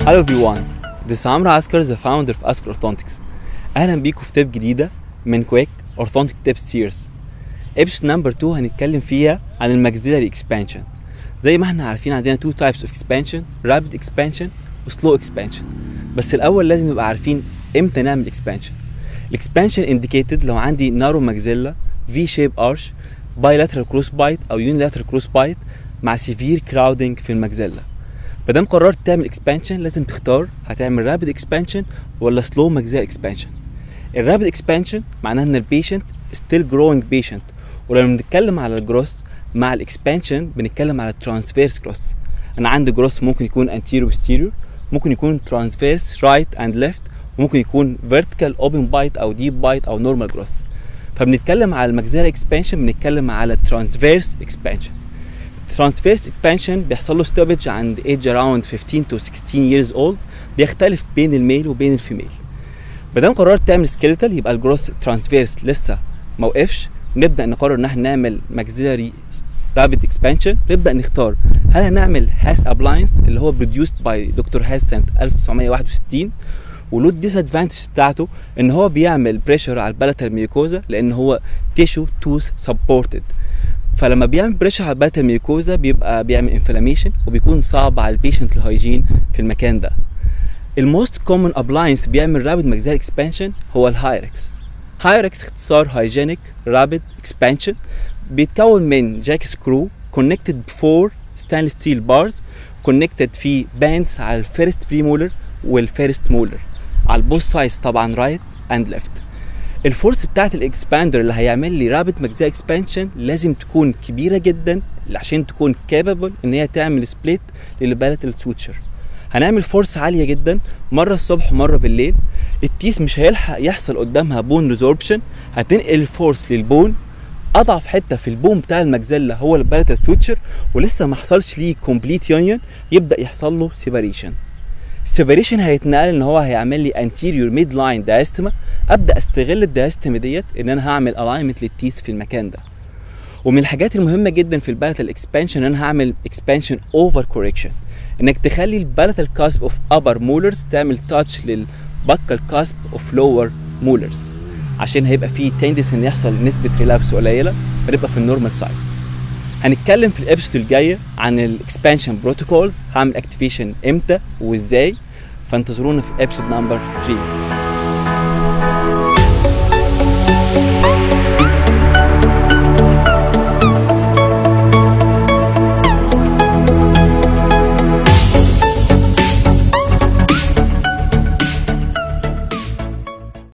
Hello everyone, this is Amr Askar, the founder of Askar Orthodontics. أهلا بيكم في تيب جديدة من كويك Orthodontic Tips Series. episode number 2 هنتكلم فيها عن الماكسيلاري expansion. زي ما احنا عارفين عندنا two types of expansion, rapid expansion و slow expansion. بس الأول لازم نبقى عارفين امتى نعمل expansion. الاكسبانشن indicated لو عندي narrow maxilla V shape arch bilateral cross bite أو unilateral cross bite مع severe crowding في الماكسيلا. مادام قررت تعمل اكسبانشن لازم تختار هتعمل رابid اكسبانشن ولا سلو ماكسيلار اكسبانشن الرابid اكسبانشن معناها ان البيشنت ستيل جروينج بيشنت ولما بنتكلم على الجروث مع الاكسبانشن بنتكلم على الترانسفيرس جروث انا عندي جروث ممكن يكون anterior posterior ممكن يكون ترانسفيرس رايت اند ليفت وممكن يكون vertical open bite او deep bite او normal growth فبنتكلم على الماكسيلار اكسبانشن بنتكلم على الترانسفيرس اكسبانشن ترانسفيرس اكسبانشن بيحصل له ستوبج عند ايج اراوند 15 تو 16 years old بيختلف بين الميل وبين الفيميل ما دام قررت تعمل سكيلتال يبقى الجروث ترانسفيرس لسه ما وقفش نبدا نقرر ان احنا نعمل ماكسيلاري رابيد اكسبانشن نبدا نختار هل هنعمل هاس ابلاينس اللي هو بروديوسد باي دكتور هاس سنه 1961 وله الديس ادفانتج بتاعته ان هو بيعمل بريشر على البلاتال ميوكوزا لان هو تيشو توث سبورتد فلما بيعمل بريشر على البلاتال ميوكوزا بيبقى بيعمل انفلاميشن وبيكون صعب على البيشنت الهايجين في المكان ده الموست كومن ابلاينس بيعمل رابيد ماكسيلار اكسبانشن هو الهايركس هايركس اختصار هايجينيك رابيد اكسبانشن بيتكون من جاك سكرو كونكتد بفور ستانلس ستيل بارز كونكتد في باندز على الفيرست بريمولر والفيرست مولر على البوث سايدز طبعا رايت اند ليفت الفورس بتاعت الاكسباندر اللي هيعمل لي رابط ماكسيلار اكسبانشن لازم تكون كبيره جدا عشان تكون كابابل ان هي تعمل سبليت للبالاتال سوتشر هنعمل فورس عاليه جدا مره الصبح ومره بالليل التيس مش هيلحق يحصل قدامها بون ريزوربشن هتنقل الفورس للبون اضعف حته في البون بتاع المجزله هو البالاتال سوتشر ولسه ما حصلش ليه كومبليت يونيون يبدا يحصل له سيباريشن السيباريشن هيتنقل ان هو هيعمل لي anterior mid line diastema ابدا استغل الدايستما ديت ان انا هعمل الاينمنت للتيث في المكان ده ومن الحاجات المهمه جدا في البالاتال اكسبانشن ان انا هعمل اكسبانشن اوفر كوركشن انك تخلي البالاتال كاسب اوف ابر مولرز تعمل تاتش للبكال كاسب اوف لور مولرز عشان هيبقى فيه تندس ان يحصل نسبه ريلابس قليله فنبقى في النورمال سايد هنتكلم في الابسود الجايه عن الاكسبانشن بروتوكولز هعمل اكتيفيشن امتى وازاي فانتظرونا في ابسود نمبر 3